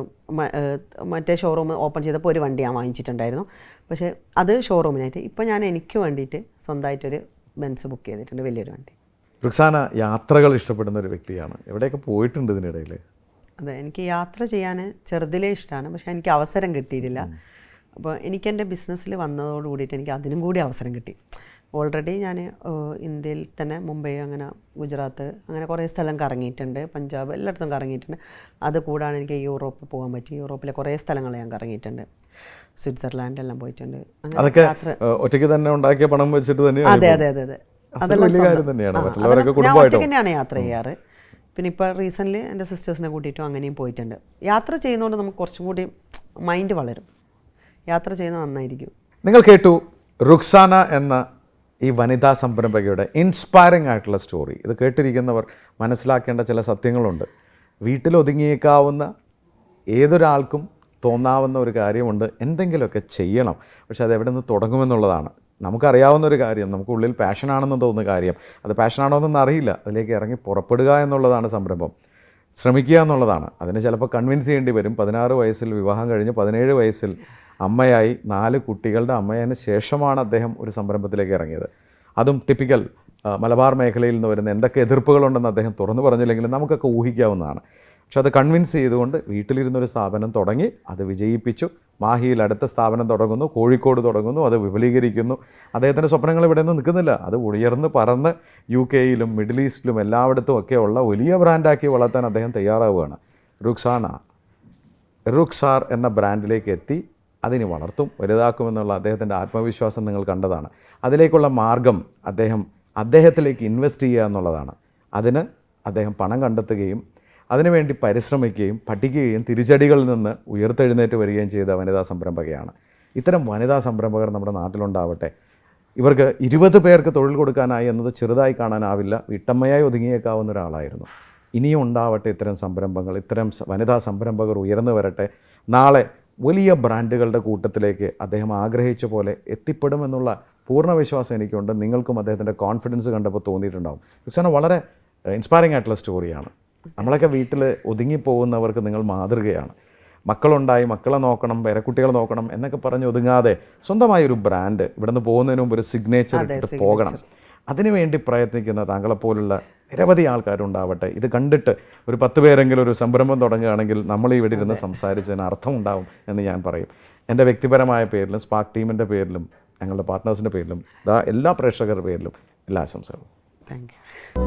മറ്റേ ഷോറൂം ഓപ്പൺ ചെയ്തപ്പോൾ ഒരു വണ്ടി ഞാൻ വാങ്ങിച്ചിട്ടുണ്ടായിരുന്നു പക്ഷേ അത് ഷോറൂമിനായിട്ട് ഇപ്പോൾ ഞാൻ എനിക്ക് വേണ്ടിയിട്ട് സ്വന്തമായിട്ടൊരു ബെൻസ് ബുക്ക് ചെയ്തിട്ടുണ്ട് വലിയൊരു വണ്ടി റുക്സാന യാത്രകൾ ഇഷ്ടപ്പെടുന്ന ഒരു വ്യക്തിയാണ് എവിടെയൊക്കെ പോയിട്ടുണ്ട് ഇതിനിടയിൽ അതെ എനിക്ക് യാത്ര ചെയ്യാൻ ചെറുതിലേ ഇഷ്ടമാണ് പക്ഷേ എനിക്ക് അവസരം കിട്ടിയിട്ടില്ല അപ്പോൾ എനിക്ക് എൻ്റെ ബിസിനസ്സിൽ വന്നതോട് കൂടിയിട്ട് എനിക്ക് അതിനും കൂടി അവസരം കിട്ടി ഓൾറെഡി ഞാൻ ഇന്ത്യയിൽ തന്നെ മുംബൈ അങ്ങനെ ഗുജറാത്ത് അങ്ങനെ കുറേ സ്ഥലം കറങ്ങിയിട്ടുണ്ട് പഞ്ചാബ് എല്ലായിടത്തും കറങ്ങിയിട്ടുണ്ട് അത് കൂടാതെ എനിക്ക് യൂറോപ്പ് പോകാൻ പറ്റി യൂറോപ്പിലെ കുറേ സ്ഥലങ്ങൾ ഞാൻ കറങ്ങിയിട്ടുണ്ട് സ്വിറ്റ്സർലാൻഡ് എല്ലാം പോയിട്ടുണ്ട് അങ്ങനെ അതൊക്കെ യാത്ര ഏഹ്, ഒറ്റയ്ക്ക് തന്നെ ഉണ്ടാക്കിയ പണം വെച്ചിട്ട് തന്നെയാണ് അതെ അതെ അതെ അതെ അതൊരു വലിയ കാര്യം തന്നെയാണ് ആ, മറ്റുള്ളവരൊക്കെ അതെല്ലാം ഞാൻ കുടുംബമായിട്ടോ ഒറ്റയ്ക്ക് തന്നെയാണ് യാത്ര ചെയ്യാറ് പിന്നെ ഇപ്പോൾ റീസെൻ്റ്ലി എൻ്റെ സിസ്റ്റേഴ്സിനെ കൂട്ടിയിട്ടും അങ്ങനെയും പോയിട്ടുണ്ട് യാത്ര ചെയ്യുന്നതുകൊണ്ട് നമുക്ക് കുറച്ചും കൂടി മൈൻഡ് വളരും യാത്ര ചെയ്യുന്നത് നന്നായിരിക്കും നിങ്ങൾ കേട്ടു റുക്സാന എന്ന ഈ വനിതാ സംരംഭകയുടെ ഇൻസ്പയറിംഗ് ആയിട്ടുള്ള സ്റ്റോറി ഇത് കേട്ടിരിക്കുന്നവർ മനസ്സിലാക്കേണ്ട ചില സത്യങ്ങളുണ്ട് വീട്ടിൽ ഒതുങ്ങിയേക്കാവുന്ന ഏതൊരാൾക്കും തോന്നാവുന്ന ഒരു കാര്യമുണ്ട് എന്തെങ്കിലുമൊക്കെ ചെയ്യണം പക്ഷെ അത് എവിടെ നിന്ന് തുടങ്ങുമെന്നുള്ളതാണ് നമുക്കറിയാവുന്ന ഒരു കാര്യം നമുക്ക് ഉള്ളിൽ പാഷനാണെന്ന് തോന്നുന്ന കാര്യം അത് പാഷനാണോ എന്നൊന്നും അറിയില്ല അതിലേക്ക് ഇറങ്ങി പുറപ്പെടുക എന്നുള്ളതാണ് സംരംഭം ശ്രമിക്കുക എന്നുള്ളതാണ് അതിന് ചിലപ്പോൾ കൺവിൻസ് ചെയ്യേണ്ടി വരും പതിനാറ് വയസ്സിൽ വിവാഹം കഴിഞ്ഞ് പതിനേഴ് വയസ്സിൽ അമ്മയായി നാല് കുട്ടികളുടെ അമ്മയതിന് ശേഷമാണ് അദ്ദേഹം ഒരു സംരംഭത്തിലേക്ക് ഇറങ്ങിയത് അതും ടിപ്പിക്കൽ ആ, മലബാർ മേഖലയിൽ നിന്ന് വരുന്ന എന്തൊക്കെ എതിർപ്പുകളുണ്ടെന്ന് അദ്ദേഹം തുറന്നു പറഞ്ഞില്ലെങ്കിലും നമുക്കൊക്കെ ഊഹിക്കാവുന്നതാണ് പക്ഷെ അത് കൺവിൻസ് ചെയ്തുകൊണ്ട് വീട്ടിലിരുന്നൊരു സ്ഥാപനം തുടങ്ങി അത് വിജയിപ്പിച്ചു മാഹിയിൽ അടുത്ത സ്ഥാപനം തുടങ്ങുന്നു കോഴിക്കോട് തുടങ്ങുന്നു അത് വിപുലീകരിക്കുന്നു അദ്ദേഹത്തിൻ്റെ സ്വപ്നങ്ങൾ ഇവിടെ നിന്ന് നിൽക്കുന്നില്ല അത് ഉയർന്ന് പറന്ന് യു കെയിലും മിഡിൽ ഈസ്റ്റിലും എല്ലായിടത്തും ഒക്കെ ഉള്ള വലിയ ബ്രാൻഡാക്കി വളർത്താൻ അദ്ദേഹം തയ്യാറാവുകയാണ് റുക്സാന റുക്സാർ എന്ന ബ്രാൻഡിലേക്ക് എത്തി അതിനെ വളർത്തും വലുതാക്കുമെന്നുള്ള അദ്ദേഹത്തിൻ്റെ ആത്മവിശ്വാസം നിങ്ങൾ കണ്ടതാണ് അതിലേക്കുള്ള മാർഗം അദ്ദേഹം അദ്ദേഹത്തിലേക്ക് ഇൻവെസ്റ്റ് ചെയ്യുക എന്നുള്ളതാണ് അതിന് അദ്ദേഹം പണം കണ്ടെത്തുകയും അതിനുവേണ്ടി പരിശ്രമിക്കുകയും പഠിക്കുകയും തിരിച്ചടികളിൽ നിന്ന് ഉയർത്തെഴുന്നേറ്റ് വരികയും ചെയ്ത വനിതാ സംരംഭകയാണ് ഇത്തരം വനിതാ സംരംഭകർ നമ്മുടെ നാട്ടിലുണ്ടാവട്ടെ ഇവർക്ക് ഇരുപത് പേർക്ക് തൊഴിൽ കൊടുക്കാനായി എന്നത് ചെറുതായി കാണാനാവില്ല വീട്ടമ്മയായി ഒതുങ്ങിയേക്കാവുന്ന ഒരാളായിരുന്നു ഇനിയും ഉണ്ടാവട്ടെ ഇത്തരം സംരംഭങ്ങൾ ഇത്തരം സ- വനിതാ സംരംഭകർ ഉയർന്നു വരട്ടെ നാളെ വലിയ ബ്രാൻഡുകളുടെ കൂട്ടത്തിലേക്ക് അദ്ദേഹം ആഗ്രഹിച്ച പോലെ എത്തിപ്പെടുമെന്നുള്ള പൂർണ്ണ വിശ്വാസം എനിക്കുണ്ട് നിങ്ങൾക്കും അദ്ദേഹത്തിൻ്റെ കോൺഫിഡൻസ് കണ്ടപ്പോൾ തോന്നിയിട്ടുണ്ടാവും റുക്സാന വളരെ ഇൻസ്പയറിംഗ് ആയിട്ടുള്ള സ്റ്റോറിയാണ് നമ്മളൊക്കെ വീട്ടിൽ ഒതുങ്ങിപ്പോകുന്നവർക്ക് നിങ്ങൾ മാതൃകയാണ് മക്കളുണ്ടായി മക്കളെ നോക്കണം പേരക്കുട്ടികളെ നോക്കണം എന്നൊക്കെ പറഞ്ഞ് ഒതുങ്ങാതെ സ്വന്തമായ ഒരു ബ്രാൻഡ് ഇവിടെ നിന്ന് പോകുന്നതിന് മുമ്പ് ഒരു സിഗ്നേച്ചർ ഇട്ടിട്ട് പോകണം അതിനുവേണ്ടി പ്രയത്നിക്കുന്ന താങ്കളെപ്പോലുള്ള നിരവധി ആൾക്കാരുണ്ടാവട്ടെ ഇത് കണ്ടിട്ട് ഒരു പത്ത് പേരെങ്കിലും ഒരു സംരംഭം തുടങ്ങുകയാണെങ്കിൽ നമ്മൾ ഇവിടെ ഇരുന്ന് സംസാരിച്ചതിന് അർത്ഥമുണ്ടാവും എന്ന് ഞാൻ പറയും എൻ്റെ വ്യക്തിപരമായ പേരിലും സ്പാർക്ക് ടീമിൻ്റെ പേരിലും ഞങ്ങളുടെ പാർട്ട്നേഴ്സിൻ്റെ പേരിലും ദാ എല്ലാ പ്രേക്ഷകരുടെ പേരിലും എല്ലാ ആശംസകളും താങ്ക് യു